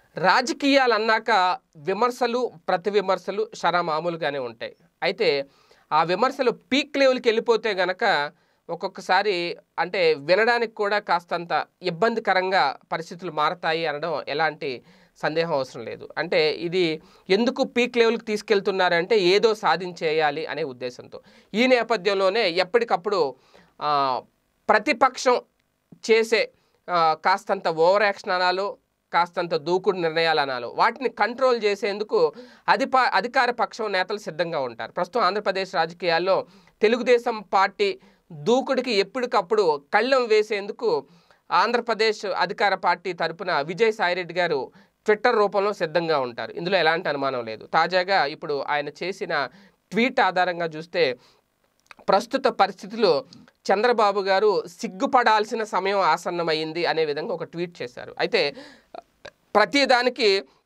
రాజకీయాలు అన్నాక విమర్శలు ప్రతి విమర్శలు షరా మామూలుగానే ఉంటాయి అయితే ఆ విమర్శలు పీక్ లెవెల్కి వెళ్ళిపోతే గనక ఒక్కొక్కసారి అంటే వినడానికి కూడా కాస్తంత ఇబ్బందికరంగా పరిస్థితులు మారతాయి అనడం ఎలాంటి సందేహం అవసరం లేదు అంటే ఇది ఎందుకు పీక్ లెవెల్కి తీసుకెళ్తున్నారంటే ఏదో సాధించేయాలి అనే ఉద్దేశంతో ఈ నేపథ్యంలోనే ఎప్పటికప్పుడు ఆ, ప్రతిపక్షం చేసే ఆ, కాస్తంత ఓవర్ యాక్షన్ అనాలో కాస్తంత దూకుడు నిర్ణయాలు అనాలో వాటిని కంట్రోల్ చేసేందుకు అధిప అధికార పక్షం నేతలు సిద్ధంగా ఉంటారు ప్రస్తుతం ఆంధ్రప్రదేశ్ రాజకీయాల్లో తెలుగుదేశం పార్టీ దూకుడికి ఎప్పటికప్పుడు కళ్ళం వేసేందుకు ఆంధ్రప్రదేశ్ అధికార పార్టీ తరపున విజయ్ సాయిరెడ్డి గారు ట్విట్టర్ రూపంలో సిద్ధంగా ఉంటారు ఇందులో ఎలాంటి అనుమానం లేదు తాజాగా ఇప్పుడు ఆయన చేసిన ట్వీట్ ఆధారంగా చూస్తే ప్రస్తుత పరిస్థితుల్లో చంద్రబాబు గారు సిగ్గుపడాల్సిన సమయం ఆసన్నమైంది అనే విధంగా ఒక ట్వీట్ చేశారు అయితే ప్రతిదానికి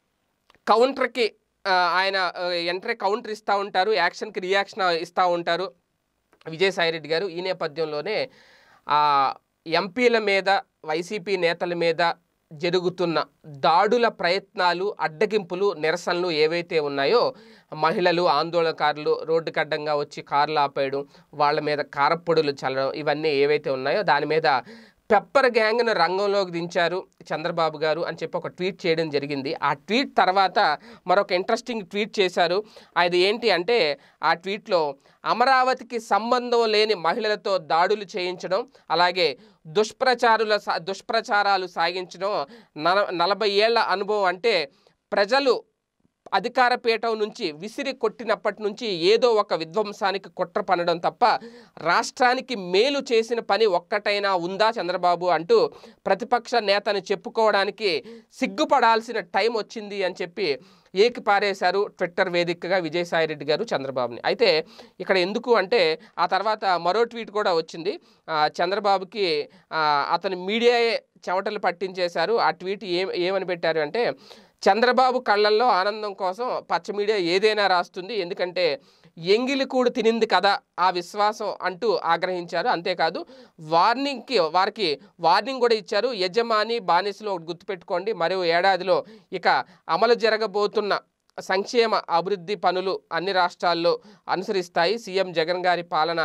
కౌంటర్కి ఆ, ఆయన ఎంట్రీ కౌంటర్ ఇస్తూ ఉంటారు యాక్షన్కి రియాక్షన్ ఇస్తూ ఉంటారు విజయసాయిరెడ్డి గారు ఈ నేపథ్యంలోనే ఆ ఎంపీల మీద వైసీపీ నేతల మీద జరుగుతున్న దాడుల ప్రయత్నాలు అడ్డగింపులు నిరసనలు ఏవైతే ఉన్నాయో మహిళలు ఆందోళనకారులు రోడ్డుకి అడ్డంగా వచ్చి కార్లు ఆపేయడం వాళ్ళ మీద కారప్పొడులు చల్లడం ఇవన్నీ ఏవైతే ఉన్నాయో దాని మీద పెప్పర్ గ్యాంగ్ను రంగంలోకి దించారు చంద్రబాబు గారు అని చెప్పి ఒక ట్వీట్ చేయడం జరిగింది ఆ ట్వీట్ తర్వాత మరొక ఇంట్రెస్టింగ్ ట్వీట్ చేశారు అది ఏంటి అంటే ఆ ట్వీట్లో అమరావతికి సంబంధం లేని మహిళలతో దాడులు చేయించడం అలాగే దుష్ప్రచారుల సా- దుష్ప్రచారాలు సాగించడం నల నలభై ఏళ్ల అనుభవం అంటే ప్రజలు అధికార పీఠం నుంచి విసిరి కొట్టినప్పటి నుంచి ఏదో ఒక విధ్వంసానికి కుట్ర పనడం తప్ప రాష్ట్రానికి మేలు చేసిన పని ఒక్కటైనా ఉందా చంద్రబాబు అంటూ ప్రతిపక్ష నేతని చెప్పుకోవడానికి సిగ్గుపడాల్సిన టైం వచ్చింది అని చెప్పి ఏకి పారేశారు ట్విట్టర్ వేదికగా విజయసాయిరెడ్డి గారు చంద్రబాబుని అయితే ఇక్కడ ఎందుకు అంటే ఆ తర్వాత మరో ట్వీట్ కూడా వచ్చింది ఆ, చంద్రబాబుకి ఆ, అతని మీడియాయే చెమటలు పట్టించేశారు ఆ ట్వీట్ ఏం ఏమని పెట్టారు అంటే చంద్రబాబు కళ్ళల్లో ఆనందం కోసం పచ్చ మీడియా ఏదైనా రాస్తుంది ఎందుకంటే ఎంగిలి కూడు తినింది కదా ఆ విశ్వాసం అంటూ ఆగ్రహించారు అంతేకాదు వార్నింగ్కి వారికి వార్నింగ్ కూడా ఇచ్చారు యజమాని బానిసలు ఒకటి గుర్తుపెట్టుకోండి మరో ఏడాదిలో ఇక అమలు జరగబోతున్న సంక్షేమ అభివృద్ధి పనులు అన్ని రాష్ట్రాల్లో అనుసరిస్తాయి సీఎం జగన్ గారి పాలన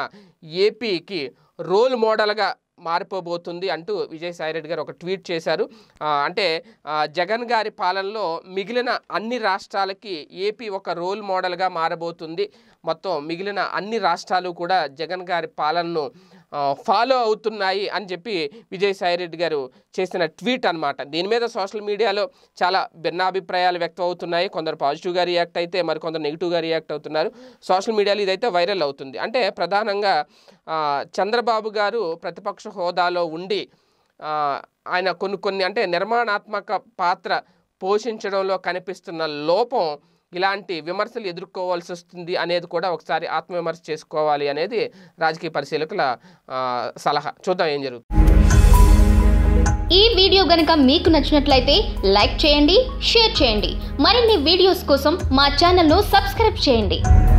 ఏపీకి రోల్ మోడల్గా మారిపోబోతుంది అంటూ విజయసాయిరెడ్డి గారు ఒక ట్వీట్ చేశారు ఆ, అంటే ఆ, జగన్ గారి పాలనలో మిగిలిన అన్ని రాష్ట్రాలకి ఏపీ ఒక రోల్ మోడల్గా మారబోతుంది మొత్తం మిగిలిన అన్ని రాష్ట్రాలు కూడా జగన్ గారి పాలనను ఆ, ఫాలో అవుతున్నాయి అని చెప్పి విజయసాయిరెడ్డి గారు చేసిన ట్వీట్ అన్నమాట దీని మీద సోషల్ మీడియాలో చాలా భిన్నాభిప్రాయాలు వ్యక్తం అవుతున్నాయి కొందరు పాజిటివ్గా రియాక్ట్ అయితే మరికొందరు నెగిటివ్గా రియాక్ట్ అవుతున్నారు సోషల్ మీడియాలో ఇదైతే వైరల్ అవుతుంది అంటే ప్రధానంగా ఆ, చంద్రబాబు గారు ప్రతిపక్ష హోదాలో ఉండి ఆ, ఆయన కొన్ని కొన్ని అంటే నిర్మాణాత్మక పాత్ర పోషించడంలో కనిపిస్తున్న లోపం ఇలాంటి విమర్శలు ఎదుర్కోవాల్సి వస్తుంది అనేది కూడా ఒకసారి ఆత్మవిమర్శ చేసుకోవాలి అనేది రాజకీయ పరిశీలకుల ఆ, సలహా చూద్దాం ఏం జరుగుతుంది ఈ వీడియో గనుక మీకు నచ్చినట్లయితే లైక్ చేయండి షేర్ చేయండి మరిన్ని వీడియోస్ కోసం మా ఛానల్ను సబ్స్క్రైబ్ చేయండి